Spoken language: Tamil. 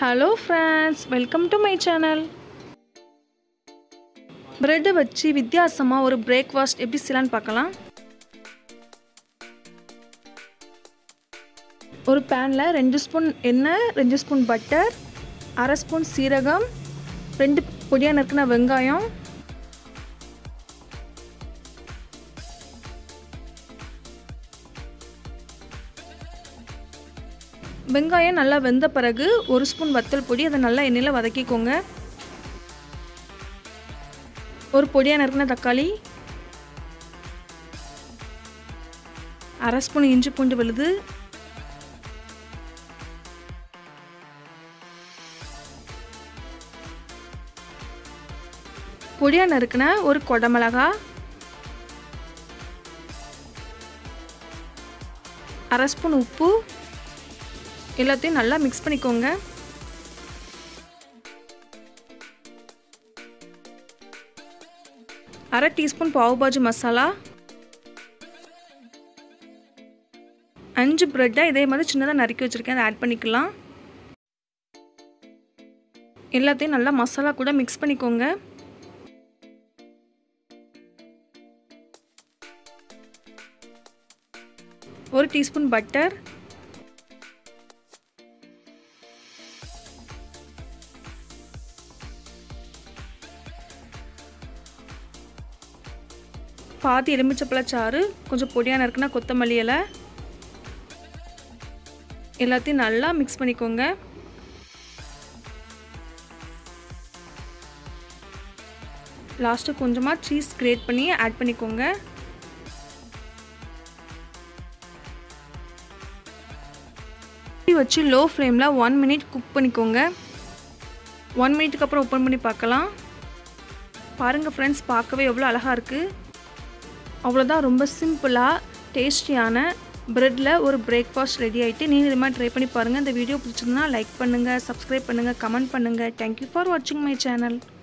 hello friends welcome to my channel ப்ரெட்டை வச்சு வித்தியாசமாக ஒரு பிரேக்ஃபாஸ்ட் எப்படி செய்யலான்னு பார்க்கலாம் ஒரு பேனில் ரெண்டு ஸ்பூன் எண்ணெய் ரெண்டு ஸ்பூன் பட்டர் அரை ஸ்பூன் சீரகம் ரெண்டு பொடியாக நறுக்கின வெங்காயம் வெங்காயம் நல்லா வெந்த பிறகு ஒரு ஸ்பூன் வத்தல் பொடி அதை நல்லா எண்ணெயில் வதக்கிக்கோங்க ஒரு பொடியாக நறுக்கின தக்காளி அரை ஸ்பூன் இஞ்சி பூண்டு விழுது பொடியாக நறுக்கின ஒரு கொடமிளகா அரை ஸ்பூன் உப்பு எல்லாத்தையும் நல்லா மிக்ஸ் பண்ணிக்கோங்க அரை டீஸ்பூன் பாவுபாஜி மசாலா அஞ்சு ப்ரெட்டை இதே மாதிரி சின்னதாக நறுக்கி வச்சுருக்கேன் அதை ஆட் பண்ணிக்கலாம் எல்லாத்தையும் நல்லா மசாலா கூட மிக்ஸ் பண்ணிக்கோங்க ஒரு டீஸ்பூன் பட்டர் பாதி எலுமிச்சப்பழச்சாறு கொஞ்சம் பொடியாக நறுக்குனா கொத்தமல்லி இலை எல்லாத்தையும் நல்லா மிக்ஸ் பண்ணிக்கோங்க லாஸ்ட்டு கொஞ்சமாக சீஸ் கிரேட் பண்ணி ஆட் பண்ணிக்கோங்க வச்சு லோ ஃப்ளேமில் ஒன் மினிட் குக் பண்ணிக்கோங்க ஒன் மினிட்டுக்கு அப்புறம் ஓப்பன் பண்ணி பார்க்கலாம் பாருங்கள் ஃப்ரெண்ட்ஸ் பார்க்கவே எவ்வளோ அழகாக இருக்குது அவ்வளோதான் ரொம்ப சிம்பிளாக டேஸ்டியான ப்ரெட்டில் ஒரு பிரேக்ஃபாஸ்ட் ரெடி ஆகிட்டு நீங்கள் இது மாதிரி ட்ரை பண்ணி பாருங்கள் இந்த வீடியோ பிடிச்சிருந்தா லைக் பண்ணுங்கள் சப்ஸ்கிரைப் பண்ணுங்கள் கமெண்ட் பண்ணுங்கள் தேங்க்யூ ஃபார் வாட்சிங் மை சேனல்